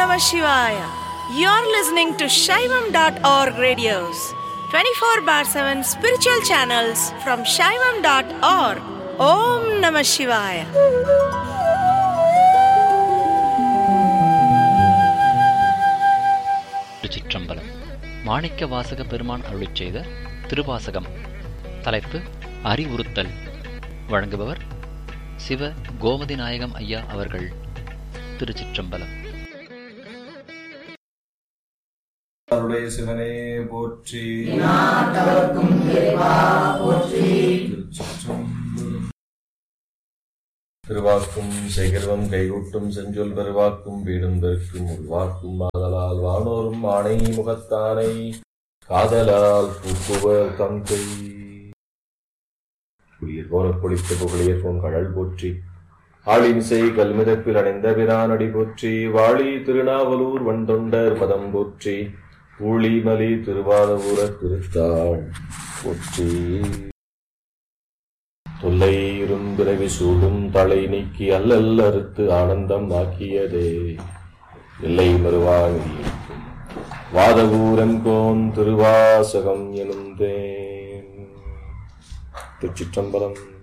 Namah Shivaya. You're listening to Shaivam.org radios, 24 bar 7 spiritual channels from Shaivam.org. Om Namah Shivaya. திருச்சிற்றம்பலம் மாணிக்க வாசக பெருமான் அருளிச் செய்த திருவாசகம் தலைப்பு அறிவுறுத்தல் வழங்குபவர் சிவ கோமதி நாயகம் ஐயா அவர்கள் திருச்சிற்றம்பலம் அருடைய சிவனே போற்றி திருச்சிற்றம்பலம். திருவாக்கும் சேகர்வம் கைகூட்டும் செஞ்சொல் பெருவாக்கும் வீடும் பெருக்கும் உருவாக்கும் ஆதலால் வானோரும் ஆணை முகத்தானை காதலால் பூக்குவர் தங்கை குளிர் போன குளித்த புகழியர் போன் கடல் போற்றி ஆளிமிசை கல்மிதப்பில் அடைந்த பிரானடி போற்றி வாழி திருநாவலூர் வண்டொண்டர் பதம் போற்றி ஊழிமலி திருவாதபுர திருத்தாள் போற்றி தொல்லை இரும்பிறவி சூடும் தலை நீக்கி அல்லல் அறுத்து ஆனந்தம் ஆக்கியதே இல்லை மறுவாங்கி வாதவூரன் கோன் திருவாசகம் எனும் தேன் திருச்சிற்றம்பலம்